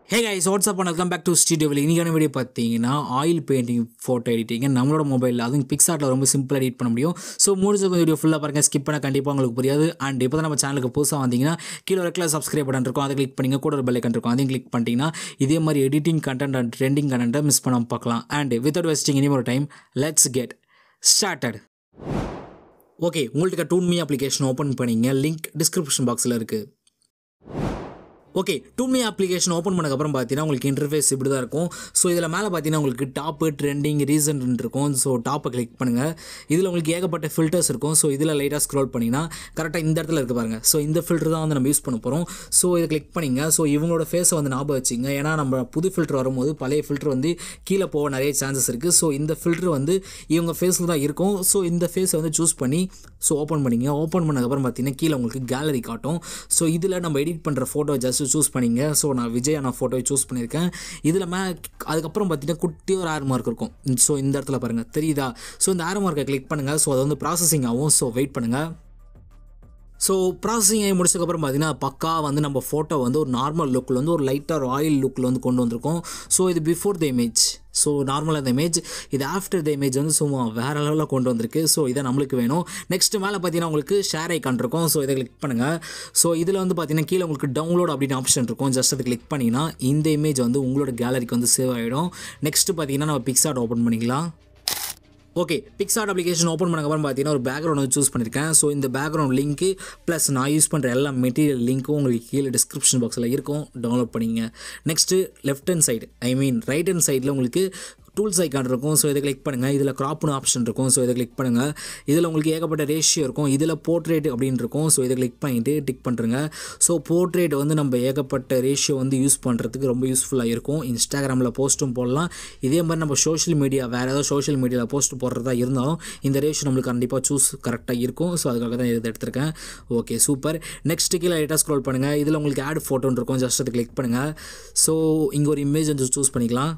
hey guys what's up welcome back to ஸ்டூடியோவில் இன்றைக்கான video பார்த்தீங்கன்னா ஆயில் பெயிண்டிங் ஃபோட்டோ எடிட்டிங் நம்மளோட மொபைலில் அதுவும் பிக்சார்ட்டில் ரொம்ப சிம்பிளாக எடிட் பண்ண முடியும் ஸோ முடிஞ்ச வீடியோ ஃபுல்லாக பாருங்கள் ஸ்கிப் பண்ண கண்டிப்பாக உங்களுக்கு புரியாது அண்ட் இப்போ தான் நம்ம சேனலுக்கு புதுசாக வந்தீங்கன்னா கீழே ரெக்கில் சப்ஸ்கிரைப் பட்டன் இருக்கும் அதை கிளிக் பண்ணிங்க கூட ஒரு பெல் ஐக்கன் இருக்கும் அதையும் கிளிக் பண்ணிட்டீங்கன்னா இதே மாதிரி எடிட்டிங் கண்டென்ட் அண்ட் ட்ரெண்டிங் கண்டென்ட்டை மிஸ் பண்ணாமல் பார்க்கலாம் அண்ட் வித்தவுட் வேஸ்டிங் எனி ஒரு time let's get started okay உங்கள்கிட்ட டூன் மீ அப்ளிகேஷன் ஓப்பன் பண்ணிங்க லிங்க் டிஸ்கிரிப்ஷன் பாக்ஸில் இருக்குது ஓகே டூமி அப்ளிகேஷன் ஓப்பன் பண்ணக்கப்புறம் பார்த்தீங்கன்னா உங்களுக்கு இன்டர்ஃபேஸ் இப்படி தான் இருக்கும் ஸோ இதில் மேலே பார்த்தீங்கன்னா உங்களுக்கு டாப்பு ட்ரெண்டிங் ரீசன்ட் இருக்கும் ஸோ டாப்பை கிளிக் பண்ணுங்கள் இதில் உங்களுக்கு ஏகப்பட்ட ஃபில்டர்ஸ் இருக்கும் ஸோ இதில் லைட்டாக ஸ்க்ரோல் பண்ணிங்கன்னா கரெக்டாக இந்த இடத்துல இருக்கு பாருங்கள் ஸோ இந்த ஃபில்டர் தான் வந்து நம்ம யூஸ் பண்ண போகிறோம் ஸோ இதை கிளிக் பண்ணிங்க ஸோ இவங்களோட ஃபேஸை வந்து ஞாபகம் வச்சுங்க ஏன்னா நம்ம புது ஃபில்டர் வரும்போது பழைய ஃபில்டர் வந்து கீழே போக நிறைய சான்சஸ் இருக்குது ஸோ இந்த ஃபில்டர் வந்து இவங்க ஃபேஸில் தான் இருக்கும் ஸோ இந்த ஃபேஸை வந்து சூஸ் பண்ணி ஸோ ஓப்பன் பண்ணிங்க ஓப்பன் பண்ணதுக்கப்புறம் பார்த்தீங்கன்னா கீழே உங்களுக்கு கேலரி காட்டும் ஸோ இதில் நம்ம எடிட் பண்ணுற ஃபோட்டோ ஜஸ்ட் சூஸ் பண்ணிங்க ஸோ நான் விஜய் நான் ஃபோட்டோவை சூஸ் பண்ணியிருக்கேன் இதில் மே அதுக்கப்புறம் பார்த்தீங்கன்னா குட்டி ஒரு ஆர் மார்க் இருக்கும் ஸோ இந்த இடத்துல பாருங்கள் தெரியுதா ஸோ இந்த ஆர் மார்க்கை கிளிக் பண்ணுங்கள் ஸோ அது வந்து ப்ராசஸிங் ஆகும் ஸோ வெயிட் பண்ணுங்கள் ஸோ ப்ராசஸிங் ஆகி முடிச்சதுக்கப்புறம் பார்த்தீங்கன்னா பக்கா வந்து நம்ம ஃபோட்டோ வந்து ஒரு நார்மல் லுக்கில் வந்து ஒரு லைட்டாக ஆயில் லுக்கில் வந்து கொண்டு வந்திருக்கோம் ஸோ இது பிஃபோர் த இமேஜ் ஸோ நார்மலாக இந்த இமேஜ் இது ஆஃப்டர் த இமேஜ் வந்து சும்மா வேறு லெவலில் கொண்டு வந்திருக்கு ஸோ இதை நம்மளுக்கு வேணும் நெக்ஸ்ட் மேலே பார்த்தீங்கன்னா உங்களுக்கு ஷேர் ஐக்கான் இருக்கும் ஸோ இதை கிளிக் பண்ணுங்கள் ஸோ இதில் வந்து பார்த்தீங்கன்னா கீழே உங்களுக்கு டவுன்லோட் அப்படின்னு ஆப்ஷன் இருக்கும் ஜஸ்ட் அதை கிளிக் பண்ணிங்கன்னா இந்த இமேஜ் வந்து உங்களோட கேலரிக்கு வந்து சேவ் ஆகிடும் நெக்ஸ்ட் பார்த்தீங்கன்னா நம்ம பிக்சார்ட் ஓப்பன் பண்ணிக்கலாம் ஓகே பிக்சார்ட் அப்ளிகேஷன் ஓப்பன் பண்ணக்கப்புறம் பார்த்தீங்கன்னா ஒரு பேக்ரவுண்ட் வந்து சூஸ் பண்ணியிருக்கேன் ஸோ இந்த பேக்ரவுண்ட் லிங்க்கு ப்ளஸ் நான் யூஸ் பண்ணுற எல்லா மெட்டீரியல் லிங்க்கும் உங்களுக்கு கீழே டிஸ்கிரிப்ஷன் பாக்ஸில் இருக்கும் டவுன்லோட் பண்ணிங்க next left hand side I mean right hand சைடில் உங்களுக்கு டூல்ஸ் ஐக்கான் இருக்கும் ஸோ இதை கிளிக் பண்ணுங்கள் இதில் க்ராப்னு ஆப்ஷன் இருக்கும் ஸோ இதை கிளிக் பண்ணுங்கள் இதில் உங்களுக்கு ஏகப்பட்ட ரேஷியோ இருக்கும் இதில் போர்ட்ரேட் அப்படின்னு இருக்கும் ஸோ இதை கிளிக் பண்ணிவிட்டு டிக் பண்ணுறங்க ஸோ போர்ட்ரேட் வந்து நம்ம ஏகப்பட்ட ரேஷியோ வந்து யூஸ் பண்ணுறதுக்கு ரொம்ப யூஸ்ஃபுல்லாக இருக்கும் இன்ஸ்டாகிராமில் போஸ்ட்டும் போடலாம் இதே மாதிரி நம்ம சோஷியல் மீடியா வேறு ஏதாவது சோஷியல் மீடியாவில் போஸ்ட் போடுறதா இருந்தாலும் இந்த ரேஷியோ நம்மளுக்கு கண்டிப்பாக சூஸ் கரெக்டாக இருக்கும் ஸோ அதுக்காக தான் இதை எடுத்திருக்கேன் ஓகே சூப்பர் நெக்ஸ்ட் கீழே லைட்டாக ஸ்க்ரோல் பண்ணுங்கள் இதில் உங்களுக்கு ஆட் ஃபோட்டோன்னு இருக்கும் ஜஸ்ட் அதை கிளிக் பண்ணுங்கள் ஸோ இங்கே ஒரு இமேஜ் வந்து சூஸ் பண்ணிக்கலாம்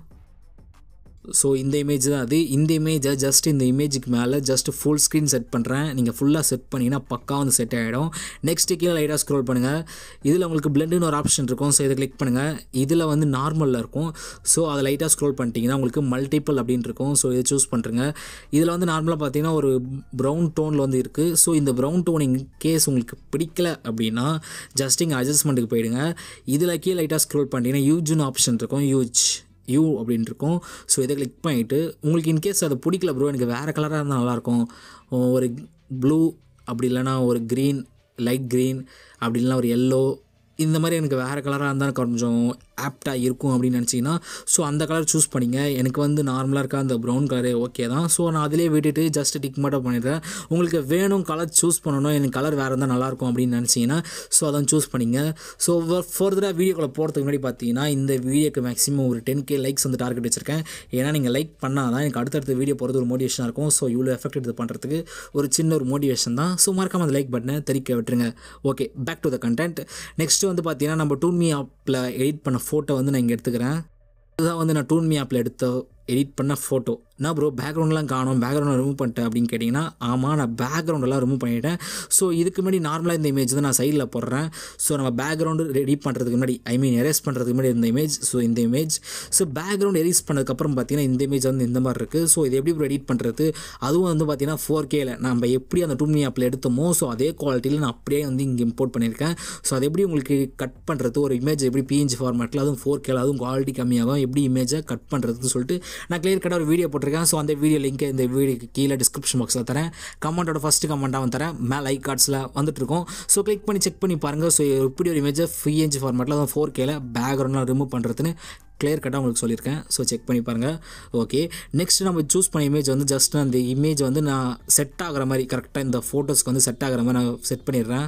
ஸோ இந்த இமேஜ் தான் அது இந்த இமேஜை ஜஸ்ட் இந்த இமேஜுக்கு மேலே ஜஸ்ட் ஃபுல் ஸ்க்ரீன் செட் பண்ணுறேன் நீங்கள் ஃபுல்லாக செட் பண்ணிங்கன்னா பக்கா வந்து செட் ஆகிடும் நெக்ஸ்ட் கீழே லைட்டாக ஸ்க்ரோல் பண்ணுங்கள் இதில் உங்களுக்கு பிளெண்டுன்னு ஒரு ஆப்ஷன் இருக்கும் ஸோ இதை கிளிக் பண்ணுங்கள் இதில் வந்து நார்மலில் இருக்கும் ஸோ அதை லைட்டாக ஸ்க்ரோல் பண்ணிட்டீங்கன்னா உங்களுக்கு மல்டிபிள் அப்படின்னு இருக்கும் ஸோ இதை சூஸ் பண்ணுறங்க இதில் வந்து நார்மலாக பார்த்தீங்கன்னா ஒரு ப்ரௌன் டோனில் வந்து இருக்குது ஸோ இந்த ப்ரௌன் டோன் இன் கேஸ் உங்களுக்கு பிடிக்கல அப்படின்னா ஜஸ்ட் இங்கே அட்ஜஸ்ட்மெண்ட்டுக்கு போயிடுங்க இதில் கீழே லைட்டாக ஸ்க்ரோல் பண்ணிட்டீங்கன்னா யூஜ்னு ஆப்ஷன் இருக்கும் யூஜ் யூ அப்படின்னு இருக்கும் ஸோ இதை கிளிக் பண்ணிவிட்டு உங்களுக்கு இன்கேஸ் அது பிடிக்கல ப்ரோ எனக்கு வேறு கலராக இருந்தால் நல்லாயிருக்கும் ஒரு ப்ளூ அப்படி இல்லைனா ஒரு க்ரீன் லைட் க்ரீன் அப்படி இல்லைனா ஒரு எல்லோ இந்த மாதிரி எனக்கு வேறு கலராக இருந்தால் கொஞ்சம் ஆப்டாக இருக்கும் அப்படின்னு நினச்சிங்கன்னா ஸோ அந்த கலர் சூஸ் பண்ணிங்க எனக்கு வந்து நார்மலாக இருக்க அந்த ப்ரௌன் கலரே ஓகே தான் ஸோ நான் அதிலே விட்டுட்டு ஜஸ்ட் டிக் மட்டும் பண்ணிடுறேன் உங்களுக்கு வேணும் கலர் சூஸ் பண்ணணும் எனக்கு கலர் வேறு இருந்தால் நல்லாயிருக்கும் அப்படின்னு நினச்சிங்கன்னா ஸோ அதை சூஸ் பண்ணிங்க ஸோ ஃபர்தராக வீடியோக்குள்ளே போகிறதுக்கு முன்னாடி பார்த்தீங்கன்னா இந்த வீடியோக்கு மேக்ஸிமம் ஒரு டென் கே லைக்ஸ் வந்து டார்கெட் வச்சிருக்கேன் ஏன்னா நீங்கள் லைக் பண்ணால் தான் எனக்கு அடுத்தடுத்த வீடியோ போகிறது ஒரு மோட்டிவேஷனாக இருக்கும் ஸோ இவ்வளோ எஃபெக்ட் இது பண்ணுறதுக்கு ஒரு சின்ன ஒரு மோட்டிவேஷன் தான் ஸோ மறக்காம அந்த லைக் பட்டனை தெரிக்க விட்டுருங்க okay back to the content next வந்து பார்த்தீங்கன்னா நம்ம டூன்மி ஆப்பில் எடிட் பண்ண ஃபோட்டோ வந்து நான் இங்கே எடுத்துக்கிறேன் இதுதான் வந்து நான் டூன்மி ஆப்பில் எடுத்த எடிட் பண்ண ஃபோட்டோ நான் ப்ரோ பேக்ரவுண்ட்லாம் காணும் பேக்ரவுண்ட் ரிமூவ் பண்ணிட்டேன் அப்படின்னு கேட்டிங்கன்னா ஆமாம் நான் பேக்ரவுண்டெல்லாம் ரிமூவ் பண்ணிட்டேன் ஸோ இதுக்கு முன்னாடி நார்மலாக இந்த இமேஜ் தான் நான் சைடில் போடுறேன் ஸோ நம்ம பேக்ரவுண்டு ரெடி பண்ணுறதுக்கு முன்னாடி ஐ மீன் எரேஸ் பண்ணுறதுக்கு முன்னாடி இந்த இமேஜ் ஸோ இந்த இமேஜ் ஸோ பேக்ரவுண்ட் எரேஸ் பண்ணதுக்கப்புறம் பார்த்தீங்கன்னா இந்த இமேஜ் வந்து இந்த மாதிரி இருக்குது ஸோ இது எப்படி எடிட் பண்ணுறது அதுவும் வந்து பார்த்தீங்கன்னா ஃபோர் கேல நம்ம எப்படி அந்த டூமி ஆப்பில் எடுத்தோமோ ஸோ அதே குவாலிட்டியில் நான் அப்படியே வந்து இங்கே இம்போர்ட் பண்ணியிருக்கேன் ஸோ அது எப்படி உங்களுக்கு கட் பண்ணுறது ஒரு இமேஜ் எப்படி பிஎன்ஜி ஃபார்மேட்டில் அதுவும் ஃபோர் கேல அதுவும் குவாலிட்டி கம்மியாகும் எப்படி இமேஜை கட் பண்ணுறதுன்னு சொல்லிட்டு நான் கிளியர் கட்டாக ஒரு வீடியோ போட்டிருக்கேன் ஸோ அந்த வீடியோ லிங்க் இந்த வீடியோக்கு கீழே டிஸ்கிரிப்ஷன் பாக்ஸில் தரேன் கமெண்ட்டோட ஃபஸ்ட்டு கமெண்ட்டாக வந்து தரேன் மேலே லைக் கார்ட்ஸில் வந்துட்டு இருக்கும் ஸோ கிளிக் பண்ணி செக் பண்ணி பாருங்கள் ஸோ எப்படி ஒரு இமேஜை ஃபிஎன்ஜி ஃபார்மேட்டில் அதுவும் ஃபோர் கேல பேக்ரவுண்ட்லாம் ரிமூவ் பண்ணுறதுன்னு கிளியர் கட்டாக உங்களுக்கு சொல்லியிருக்கேன் ஸோ செக் பண்ணி பாருங்கள் ஓகே நெக்ஸ்ட் நம்ம சூஸ் பண்ண இமேஜ் வந்து ஜஸ்ட் அந்த இமேஜ் வந்து நான் செட் ஆகிற மாதிரி கரெக்டாக இந்த ஃபோட்டோஸ்க்கு வந்து செட் ஆகிற மாதிரி நான் செட் பண்ணிடுறேன்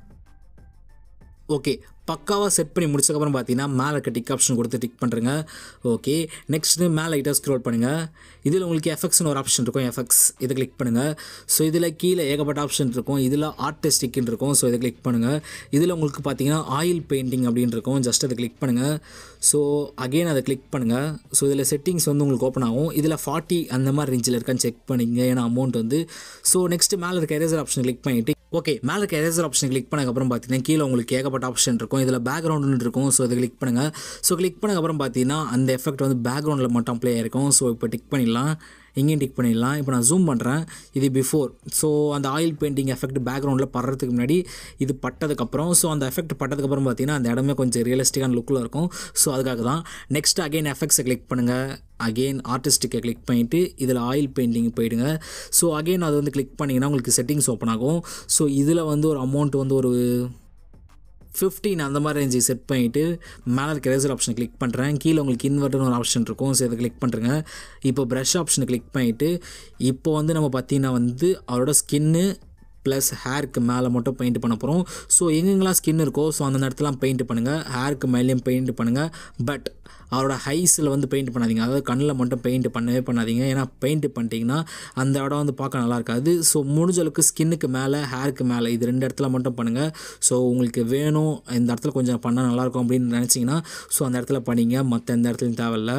ஓகே பக்காவாக செட் பண்ணி முடிச்சக்கப்புறம் பார்த்தீங்கன்னா மேலே இருக்க டிக் ஆப்ஷன் கொடுத்து டிக் பண்ணுறங்க ஓகே நெக்ஸ்ட்டு மேலே லைட்டாக ஸ்க்ரோல் பண்ணுங்கள் இதில் உங்களுக்கு எஃபெக்ட்ஸ்னு ஒரு ஆப்ஷன் இருக்கும் எஃபெக்ட்ஸ் இதை கிளிக் பண்ணுங்கள் ஸோ இதில் கீழே ஏகப்பட்ட ஆப்ஷன் இருக்கும் இதில் ஆர்டிஸ்டிக்னு இருக்கும் ஸோ இதை கிளிக் பண்ணுங்கள் இதில் உங்களுக்கு பார்த்தீங்கன்னா ஆயில் பெயிண்டிங் அப்படின்னு இருக்கும் ஜஸ்ட் அதை கிளிக் பண்ணுங்கள் ஸோ அகெயின் அதை கிளிக் பண்ணுங்கள் ஸோ இதில் செட்டிங்ஸ் வந்து உங்களுக்கு ஓப்பன் ஆகும் இதில் ஃபார்ட்டி அந்த மாதிரி ரேஞ்சில் இருக்கான்னு செக் பண்ணிங்க ஏன்னா அமௌண்ட் வந்து ஸோ நெக்ஸ்ட்டு மேலே இருக்க எரேசர் ஆப்ஷன் கிளிக் பண்ணிவிட்டு ஓகே மேலே இருக்க எரேசர் ஆப்ஷன் கிளிக் பண்ணதுக்கப்புறம் பார்த்தீங்கன்னா கீழே உங்களுக்கு ஏகப்பட்ட ஆப்ஷன் இருக்கும் இருக்கும் இதில் பேக்ரவுண்டுன்னு இருக்கும் ஸோ இதை கிளிக் பண்ணுங்கள் ஸோ கிளிக் பண்ணக்கப்புறம் பார்த்தீங்கன்னா அந்த எஃபெக்ட் வந்து பேக்ரவுண்டில் மட்டும் அப்ளை ஆயிருக்கும் ஸோ இப்போ டிக் பண்ணிடலாம் இங்கேயும் டிக் பண்ணிடலாம் இப்போ நான் ஜூம் பண்ணுறேன் இது பிஃபோர் ஸோ அந்த ஆயில் பெயிண்டிங் எஃபெக்ட் பேக்ரவுண்டில் படுறதுக்கு முன்னாடி இது பட்டதுக்கப்புறம் ஸோ அந்த எஃபெக்ட் பட்டதுக்கப்புறம் பார்த்தீங்கன்னா அந்த இடமே கொஞ்சம் ரியலிஸ்டிக்கான லுக்கில் இருக்கும் ஸோ அதுக்காக தான் நெக்ஸ்ட் அகைன் எஃபெக்ட்ஸை கிளிக் பண்ணுங்கள் அகெயின் ஆர்டிஸ்டிக்கை கிளிக் பண்ணிவிட்டு இதில் ஆயில் பெயிண்டிங் போயிடுங்க ஸோ அகெயின் அது வந்து கிளிக் பண்ணிங்கன்னா உங்களுக்கு செட்டிங்ஸ் ஓப்பன் ஆகும் ஸோ இதில் வந்து ஒரு அமௌண்ட் வந்து ஒரு ஃபிஃப்டீன் அந்த மாதிரி ரேஞ்சு செட் பண்ணிவிட்டு மேலே இருக்க ரேசர் ஆப்ஷனை கிளிக் பண்ணுறேன் கீழே உங்களுக்கு இன்வெர்ட்னு ஒரு ஆப்ஷன் இருக்கும் ஸோ இதை கிளிக் பண்ணுறேங்க இப்போ ப்ரஷ் ஆப்ஷனை கிளிக் பண்ணிவிட்டு இப்போ வந்து நம்ம பார்த்தீங்கன்னா வந்து அவரோட ஸ்கின்னு ப்ளஸ் ஹேருக்கு மேலே மட்டும் பெயிண்ட் பண்ண போகிறோம் ஸோ எங்கெங்கெல்லாம் ஸ்கின் இருக்கோ ஸோ அந்த இடத்துலாம் பெயிண்ட் பண்ணுங்கள் ஹேருக்கு மேலேயும் பெயிண்ட் பண்ணுங்கள் பட் அவரோட ஹைஸில் வந்து பெயிண்ட் பண்ணாதீங்க அதாவது கண்ணில் மட்டும் பெயிண்ட் பண்ணவே பண்ணாதீங்க ஏன்னா பெயிண்ட் பண்ணிட்டீங்கன்னா அந்த இடம் வந்து பார்க்க நல்லா இருக்காது ஸோ முடிஞ்ச அளவுக்கு ஸ்கின்னுக்கு மேலே ஹேருக்கு மேலே இது ரெண்டு இடத்துல மட்டும் பண்ணுங்கள் ஸோ உங்களுக்கு வேணும் இந்த இடத்துல கொஞ்சம் பண்ணால் நல்லாயிருக்கும் அப்படின்னு நினச்சிங்கன்னா ஸோ அந்த இடத்துல பண்ணிங்க மற்ற எந்த இடத்துலையும் தேவையில்லை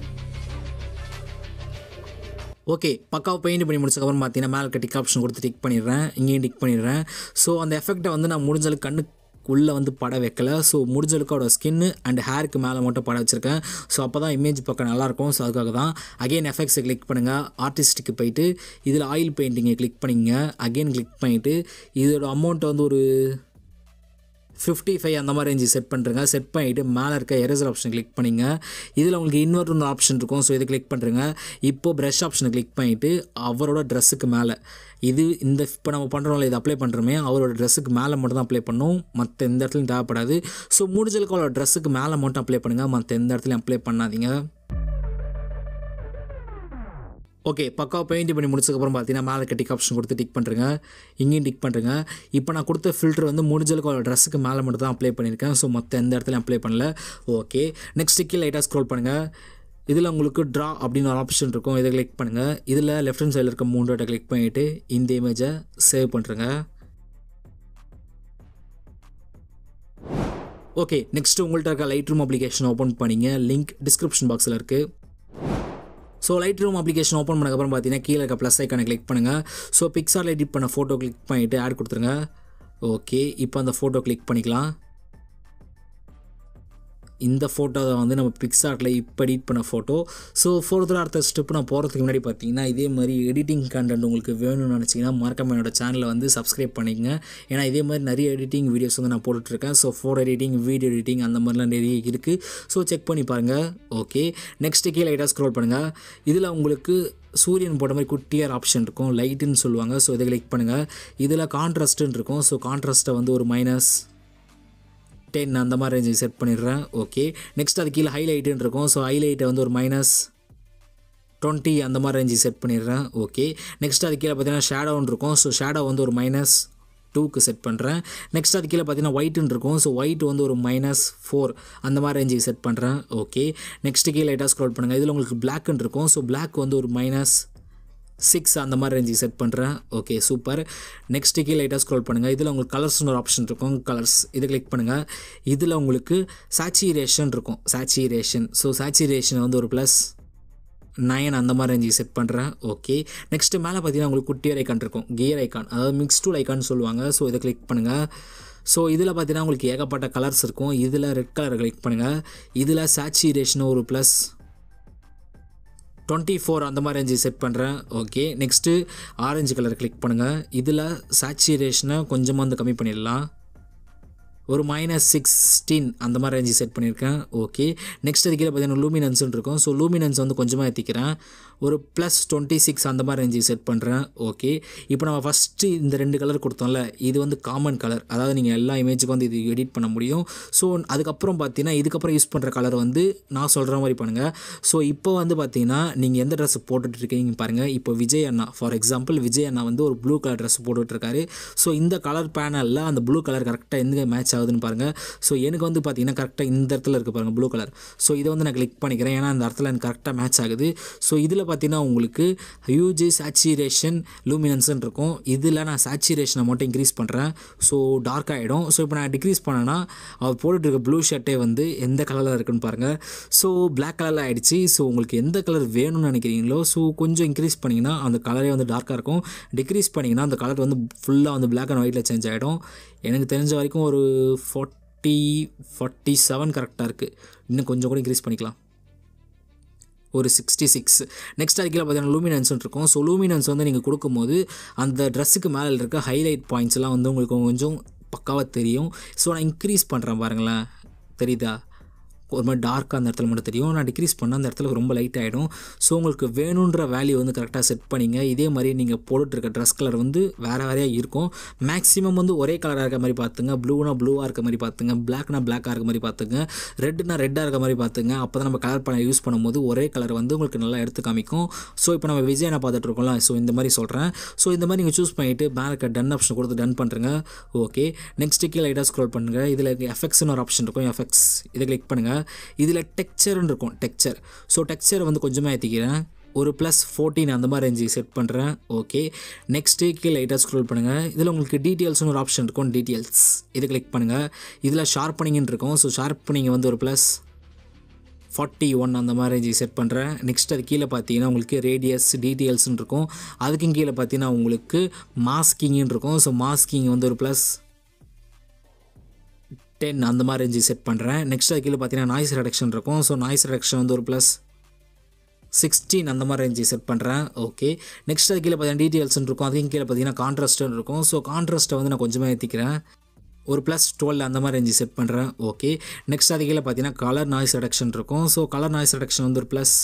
ஓகே பக்காவை பெயிண்ட் பண்ணி முடிச்சக்கப்புறம் பார்த்தீங்கன்னா மேலே டிக் ஆப்ஷன் கொடுத்து டிக் பண்ணிடுறேன் இங்கேயும் டிக் பண்ணிடுறேன் ஸோ அந்த எஃபெக்ட்டை வந்து நான் முடிஞ்சளவுக்கு கண்ணு உள்ளே வந்து பட வைக்கல ஸோ முடிஞ்சளவுக்கு அவரோட ஸ்கின்னு அண்ட் ஹேருக்கு மேலே மட்டும் பட வச்சுருக்கேன் ஸோ அப்போ தான் இமேஜ் பார்க்க நல்லாயிருக்கும் ஸோ அதுக்காக தான் அகெயின் எஃபெக்ட்ஸை கிளிக் பண்ணுங்கள் ஆர்டிஸ்ட்டுக்கு போயிட்டு இதில் ஆயில் பெயிண்டிங்கை கிளிக் பண்ணிங்க அகெயின் கிளிக் பண்ணிவிட்டு இதோட அமௌண்ட் வந்து ஒரு ஃபிஃப்டி ஃபைவ் அந்த மாதிரி ரேஞ்சு செட் பண்ணுறங்க செட் பண்ணிவிட்டு மேலே இருக்க எரேசர் ஆப்ஷன் கிளிக் பண்ணிங்க இதில் உங்களுக்கு இன்வெர்ட்னு ஆப்ஷன் இருக்கும் ஸோ இதை கிளிக் பண்ணுறங்க இப்போது ப்ரஷ் ஆப்ஷனை கிளிக் பண்ணிவிட்டு அவரோட ட்ரெஸ்ஸுக்கு மேலே இது இந்த இப்போ நம்ம பண்ணுறோம்ல இது அப்ளை பண்ணுறோமே அவரோட ட்ரெஸ்ஸுக்கு மேலே மட்டும் தான் அப்ளை பண்ணணும் மற்ற எந்த இடத்துலையும் தேவைப்படாது ஸோ முடிஞ்சலுக்கு அவரோட ட்ரெஸ்ஸுக்கு மேலே மட்டும் அப்ளை பண்ணுங்கள் மற்ற எந்த இடத்துலையும் அப்ளை பண்ணாதீங்க ஓகே பக்காவை பெயிண்ட் பண்ணி முடிச்சதுக்கப்புறம் பார்த்தீங்கன்னா மேலே டிக் ஆப்ஷன் கொடுத்து டிக் பண்ணுறேங்க இங்கேயும் டிக் பண்ணுறேங்க இப்போ நான் கொடுத்த ஃபில்டர் வந்து முடிஞ்சளவுக்கு அவரோட ட்ரெஸ்ஸுக்கு மேலே மட்டும் தான் அப்ளை பண்ணியிருக்கேன் ஸோ மற்ற எந்த இடத்துலையும் அப்ளை பண்ணல ஓகே நெக்ஸ்ட் கீழே லைட்டாக ஸ்க்ரோல் பண்ணுங்கள் இதில் உங்களுக்கு ட்ரா அப்படின்னு ஒரு ஆப்ஷன் இருக்கும் இதை கிளிக் பண்ணுங்கள் இதில் லெஃப்ட் ஹேண்ட் சைடில் இருக்க மூணு டேட்டை கிளிக் பண்ணிவிட்டு இந்த இமேஜை சேவ் பண்ணுறேங்க ஓகே நெக்ஸ்ட் உங்கள்கிட்ட இருக்க லைட் ரூம் அப்ளிகேஷன் ஓப்பன் பண்ணிங்க லிங்க் டிஸ்கிரிப்ஷன் பாக்ஸில் இருக்குது so Lightroom application open பண்ணக்கப்புறம் பார்த்தீங்கன்னா கீழே இருக்க ப்ளஸ் ஐக்கானை கிளிக் பண்ணுங்கள் ஸோ பிக்சாரில் எடிட் பண்ண ஃபோட்டோ கிளிக் பண்ணிவிட்டு ஆட் கொடுத்துருங்க ஓகே இப்போ அந்த ஃபோட்டோ கிளிக் பண்ணிக்கலாம் இந்த ஃபோட்டோவை வந்து நம்ம பிக்சார்ட்டில் இப்போ எடிட் பண்ண ஃபோட்டோ ஸோ ஃபோர்த்தில் அடுத்த ஸ்டெப் நான் போகிறதுக்கு முன்னாடி பார்த்தீங்கன்னா இதே மாதிரி எடிட்டிங் கண்டென்ட் உங்களுக்கு வேணும்னு நினச்சிங்கன்னா மறக்காம என்னோட சேனலை வந்து சப்ஸ்கிரைப் பண்ணிக்கங்க ஏன்னா இதே மாதிரி நிறைய எடிட்டிங் வீடியோஸ் வந்து நான் போட்டுட்ருக்கேன் so photo editing video editing அந்த மாதிரிலாம் நிறைய இருக்குது ஸோ செக் பண்ணி பாருங்கள் ஓகே நெக்ஸ்ட்டு கீழே லைட்டாக ஸ்க்ரோல் பண்ணுங்கள் இதில் உங்களுக்கு சூரியன் போட்ட மாதிரி குட்டியார் ஆப்ஷன் இருக்கும் லைட்டுன்னு சொல்லுவாங்க ஸோ இதை கிளிக் பண்ணுங்கள் இதில் கான்ட்ராஸ்ட்டுன்னு இருக்கும் ஸோ கான்ட்ராஸ்ட்டை வந்து ஒரு மைனஸ் டென் அந்த மாதிரி ரேஞ்சு செட் பண்ணிடுறேன் ஓகே நெக்ஸ்ட் அது கீழே ஹைலைட்டுன்னு இருக்கும் ஸோ ஹைலைட்டை வந்து ஒரு மைனஸ் டுவெண்ட்டி அந்த மாதிரி ரேஞ்சு செட் பண்ணிடுறேன் ஓகே நெக்ஸ்ட் அது கீழே பார்த்தீங்கன்னா ஷேடோன்னு இருக்கும் ஸோ ஷேடோ வந்து ஒரு மைனஸ் டூக்கு செட் பண்ணுறேன் நெக்ஸ்ட் அது கீழே பார்த்தீங்கன்னா ஒயிட்டுன்னு இருக்கும் ஸோ ஒயிட் வந்து ஒரு மைனஸ் ஃபோர் அந்த மாதிரி ரேஞ்சுக்கு செட் பண்ணுறேன் ஓகே நெக்ஸ்ட் கீழே லைட்டாக ஸ்க்ரோல் பண்ணுங்கள் இதில் உங்களுக்கு பிளாக்னு இருக்கும் ஸோ பிளாக் வந்து ஒரு மைனஸ் சிக்ஸ் அந்த மாதிரி ரேஞ்சுக்கு செட் பண்ணுறேன் ஓகே சூப்பர் நெக்ஸ்ட் கீழே லைட்டாக ஸ்க்ரோல் பண்ணுங்கள் இதில் உங்களுக்கு கலர்ஸ்னு ஒரு ஆப்ஷன் இருக்கும் கலர்ஸ் இதை கிளிக் பண்ணுங்கள் இதில் உங்களுக்கு சாச்சுரேஷன் இருக்கும் சாச்சுரேஷன் ஸோ சாச்சுரேஷன் வந்து ஒரு ப்ளஸ் நைன் அந்த மாதிரி ரேஞ்சுக்கு செட் பண்ணுறேன் ஓகே நெக்ஸ்ட்டு மேலே பார்த்தீங்கன்னா உங்களுக்கு குட்டியர் ஐக்கான் இருக்கும் கியர் ஐக்கான் அதாவது மிக்ஸ் டூல் ஐக்கான் சொல்லுவாங்க ஸோ இதை கிளிக் பண்ணுங்கள் ஸோ இதில் பார்த்தீங்கன்னா உங்களுக்கு ஏகப்பட்ட கலர்ஸ் இருக்கும் இதில் ரெட் கலர் கிளிக் பண்ணுங்கள் இதில் சாச்சுரேஷன் ஒரு ப்ளஸ் டுவெண்ட்டி ஃபோர் அந்த மாதிரி ரேஞ்சு செட் பண்ணுறேன் okay next orange colour click பண்ணுங்கள் இதில் சாச்சுரேஷனை கொஞ்சமாக வந்து கம்மி பண்ணிடலாம் ஒரு மைனஸ் சிக்ஸ்டீன் அந்த மாதிரி ரேஞ்சு செட் பண்ணியிருக்கேன் ஓகே நெக்ஸ்ட் அது கீழே பார்த்தீங்கன்னா லூமினன்ஸ்னு இருக்கும் ஸோ லூமினன்ஸ் வந்து கொஞ்சமாக ஏற்றிக்கிறேன் ஒரு ப்ளஸ் டுவெண்ட்டி சிக்ஸ் அந்த மாதிரி ரேஞ்சு செட் பண்ணுறேன் ஓகே இப்போ நம்ம ஃபஸ்ட்டு இந்த ரெண்டு கலர் கொடுத்தோம்ல இது வந்து காமன் கலர் அதாவது நீங்கள் எல்லா இமேஜுக்கும் வந்து இது எடிட் பண்ண முடியும் ஸோ அதுக்கப்புறம் பார்த்தீங்கன்னா இதுக்கப்புறம் யூஸ் பண்ணுற கலர் வந்து நான் சொல்கிற மாதிரி பண்ணுங்கள் ஸோ இப்போ வந்து பார்த்தீங்கன்னா நீங்கள் எந்த ட்ரெஸ் போட்டுட்டு இருக்கீங்க பாருங்கள் இப்போ விஜய் அண்ணா ஃபார் எக்ஸாம்பிள் விஜய் அண்ணா வந்து ஒரு ப்ளூ கலர் ட்ரெஸ் போட்டுட்ருக்காரு ஸோ இந்த கலர் பேனலில் அந்த ப்ளூ கலர் கரெக்டாக எந்த மேட்ச் ஆகுதுன்னு பாருங்கள் ஸோ எனக்கு வந்து பார்த்தீங்கன்னா கரெக்டாக இந்த இடத்துல இருக்குது பாருங்கள் ப்ளூ கலர் ஸோ இதை வந்து நான் கிளிக் பண்ணிக்கிறேன் ஏன்னா அந்த இடத்துல எனக்கு கரெக்டாக மேட்ச் ஆகுது ஸோ இதில் பார்த்தீங்கன்னா உங்களுக்கு யூஜி சேச்சுரேஷன் லூமினன்ஸ்னு இருக்கும் இதில் நான் சேச்சுரேஷனை மட்டும் இன்க்ரீஸ் பண்ணுறேன் ஸோ டார்க் ஆகிடும் ஸோ இப்போ நான் டிக்ரீஸ் பண்ணேன்னா அவர் போட்டுட்டு இருக்க ப்ளூ ஷர்ட்டே வந்து எந்த கலரில் இருக்குன்னு பாருங்கள் ஸோ பிளாக் கலரில் ஆகிடுச்சு ஸோ உங்களுக்கு எந்த கலர் வேணும்னு நினைக்கிறீங்களோ ஸோ கொஞ்சம் இன்க்ரீஸ் பண்ணிங்கன்னா அந்த கலரே வந்து டார்க்காக இருக்கும் டிக்ரீஸ் பண்ணிங்கன்னா அந்த கலர் வந்து ஃபுல்லாக வந்து பிளாக் அண்ட் ஒயிட்டில் சேஞ்ச் ஆகிடும் எனக்கு தெரிஞ்ச வரைக்கும் ஒரு ஃபோர்ட் ஃபார்ட்டி ஃபார்ட்டி செவன் கரெக்டாக இருக்குது இன்னும் கொஞ்சம் கூட இன்க்ரீஸ் பண்ணிக்கலாம் ஒரு சிக்ஸ்டி சிக்ஸ் நெக்ஸ்ட் அதுக்கு பார்த்தீங்கன்னா லூமினன்ஸ் இருக்கும் ஸோ லூமினன்ஸ் வந்து நீங்கள் கொடுக்கும்போது அந்த ட்ரெஸ்ஸுக்கு மேலே இருக்க ஹைலைட் பாயிண்ட்ஸ்லாம் வந்து உங்களுக்கு கொஞ்சம் பக்காவாக தெரியும் ஸோ நான் இன்க்ரீஸ் பண்ணுறேன் பாருங்களேன் தெரியுதா ஒரு மாதிரி டார்க்காக அந்த இடத்துல மட்டும் தெரியும் நான் டிக்ரீஸ் பண்ணால் அந்த இடத்துல ரொம்ப லைட் ஆகிடும் ஸோ உங்களுக்கு வேணுன்ற வேல்யூ வந்து கரெக்டாக செட் பண்ணிங்க இதே மாதிரி நீங்கள் போட்டுட்ருக்க ட்ரெஸ் கலர் வந்து வேறு வேறையாக இருக்கும் மேக்ஸிமம் வந்து ஒரே கலராக இருக்க மாதிரி பார்த்துங்க ப்ளூனா ப்ளூவாக இருக்க மாதிரி பார்த்துங்க பிளாக்னா பிளாக்காக இருக்க மாதிரி பார்த்துங்க ரெட்னா ரெட்டாக இருக்க மாதிரி பார்த்துங்க அப்போ தான் நம்ம கலர் பண்ண யூஸ் பண்ணும்போது ஒரே கலர் வந்து உங்களுக்கு நல்லா எடுத்து காமிக்கும் ஸோ இப்போ நம்ம விஜயனை பார்த்துட்டு இருக்கோம்ல ஸோ இந்த மாதிரி சொல்கிறேன் ஸோ இந்த மாதிரி நீங்கள் சூஸ் பண்ணிவிட்டு பேனருக்கு டன் ஆப்ஷன் கொடுத்து டன் பண்ணுறங்க ஓகே நெக்ஸ்ட்டு கீழே லைட்டாக ஸ்க்ரோல் பண்ணுங்கள் இதில் எஃபெக்ட்ஸ்னு ஒரு ஆப்ஷன் இருக்கும் எஃபெக்ட்ஸ் இதை கிளிக் பண்ணுங்கள் இதில் டெக்ஸ்சர்னு இருக்கும் டெக்ஸ்சர் ஸோ டெக்ஸ்சர் வந்து கொஞ்சமாக ஏற்றிக்கிறேன் ஒரு ப்ளஸ் ஃபோர்டீன் அந்த மாதிரி ரேஞ்சு செட் பண்ணுறேன் ஓகே நெக்ஸ்ட்டு கீழே லைட்டாக ஸ்க்ரோல் பண்ணுங்கள் இதில் உங்களுக்கு டீட்டெயில்ஸ்னு ஒரு ஆப்ஷன் இருக்கும் டீட்டெயில்ஸ் இதை கிளிக் பண்ணுங்கள் இதில் ஷார்ப்பனிங்னு இருக்கும் ஸோ ஷார்ப்பனிங் வந்து ஒரு ப்ளஸ் ஃபார்ட்டி ஒன் அந்த மாதிரி ரேஞ்சு செட் பண்ணுறேன் நெக்ஸ்ட் அது கீழே பார்த்தீங்கன்னா உங்களுக்கு ரேடியஸ் டீட்டெயில்ஸ்னு இருக்கும் அதுக்கும் கீழே பார்த்தீங்கன்னா உங்களுக்கு மாஸ்கிங்னு இருக்கும் ஸோ மாஸ்கிங் வந்து ஒரு ப்ளஸ் டென் அந்த மாதிரி ரேஞ்சு செட் பண்ணுறேன் நெக்ஸ்ட் அது கீழே பார்த்தீங்கன்னா நாய்ஸ் ரெடக்ஷன் இருக்கும் ஸோ நாய்ஸ் ரெடக்ஷன் வந்து ஒரு ப்ளஸ் சிக்ஸ்டீன் அந்த மாதிரி ரேஞ்சு செட் பண்ணுறேன் ஓகே நெக்ஸ்ட் அது கீழே பார்த்தீங்கன்னா டீட்டெயில்ஸ்னு இருக்கும் அதுக்கும் கீழே பார்த்தீங்கன்னா கான்ட்ராஸ்ட்னு இருக்கும் ஸோ கான்ட்ராஸ்ட்டை வந்து நான் கொஞ்சமாக ஏற்றிக்கிறேன் ஒரு ப்ளஸ் டுவெல் அந்த மாதிரி ரேஞ்சு செட் பண்ணுறேன் ஓகே நெக்ஸ்ட் அது கீழே பார்த்தீங்கன்னா கலர் நாய்ஸ் ரெடக்ஷன் இருக்கும் ஸோ கலர் நாய்ஸ் ரெடக்ஷன் வந்து ஒரு ப்ளஸ்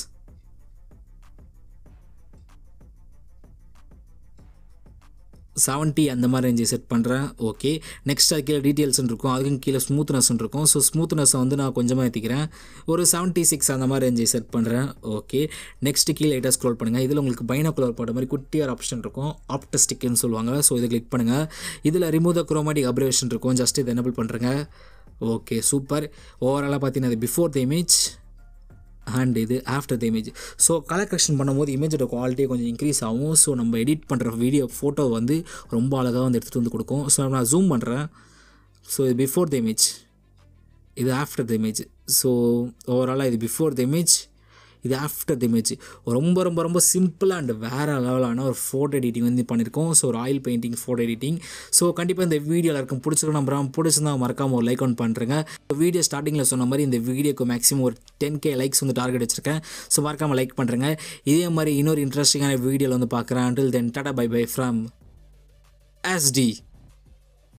செவன்ட்டி அந்த மாதிரி ரேஞ்சு செட் பண்ணுறேன் ஓகே நெக்ஸ்ட் அது கீழே டீட்டெயில்ஸ்னு இருக்கும் அதுக்கும் கீழே ஸ்மூத்னஸ்ன்னு இருக்கும் ஸோ ஸ்மூத்னஸை வந்து நான் கொஞ்சமாக ஏற்றிக்கிறேன் ஒரு செவன்ட்டி சிக்ஸ் அந்த மாதிரி ரேஞ்சு செட் பண்ணுறேன் ஓகே நெக்ஸ்ட்டு கீழே லைட்டாக ஸ்க்ரோல் பண்ணுங்கள் இதில் உங்களுக்கு பைனாக்குலர் போட்ட மாதிரி குட்டியார் ஆப்ஷன் இருக்கும் ஆப்டஸ்டிக்னு சொல்லுவாங்க ஸோ இதை கிளிக் பண்ணுங்கள் இதில் ரிமூவ் த குரோமாட்டிக் அப்ரேஷன் இருக்கும் ஜஸ்ட் இதை எனபிள் பண்ணுறேங்க ஓகே சூப்பர் ஓவராலாக பார்த்தீங்கன்னா அது பிஃபோர் த இமேஜ் அண்ட் இது after the image so colour correction பண்ணும்போது இமேஜோட குவாலிட்டி கொஞ்சம் இன்க்ரீஸ் ஆகும் ஸோ நம்ம எடிட் பண்ணுற வீடியோ ஃபோட்டோ வந்து ரொம்ப அழகாக வந்து எடுத்துகிட்டு வந்து கொடுக்கும் ஸோ நான் ஜூம் பண்ணுறேன் ஸோ இது பிஃபோர் த இமேஜ் இது ஆஃப்டர் த இமேஜ் ஸோ ஓவராலாக இது பிஃபோர் த இமேஜ் இது ஆஃப்டர் த இமேஜ் ரொம்ப ரொம்ப ரொம்ப சிம்பிளாக அண்ட் வேறு லெவலான ஒரு ஃபோட்டோ எடிட்டிங் வந்து பண்ணியிருக்கோம் ஸோ ஒரு oil painting photo editing so கண்டிப்பாக இந்த வீடியோவில் இருக்கும் பிடிச்சிருக்கோம் நம்புறோம் பிடிச்சிருந்தா மறக்காமல் ஒரு லைக் ஒன் பண்ணுறேங்க வீடியோ ஸ்டார்டிங்கில் சொன்ன மாதிரி இந்த வீடியோக்கு மேக்ஸிமம் ஒரு டென் கே லைக்ஸ் வந்து டார்கெட் வச்சிருக்கேன் ஸோ மறக்காமல் லைக் பண்ணுறேங்க இதே மாதிரி இன்னொரு இன்ட்ரெஸ்டிங்கான வீடியோவில் வந்து பார்க்குறேன் அண்டில் தென் டாடா பை பை ஃப்ரம் எஸ்டி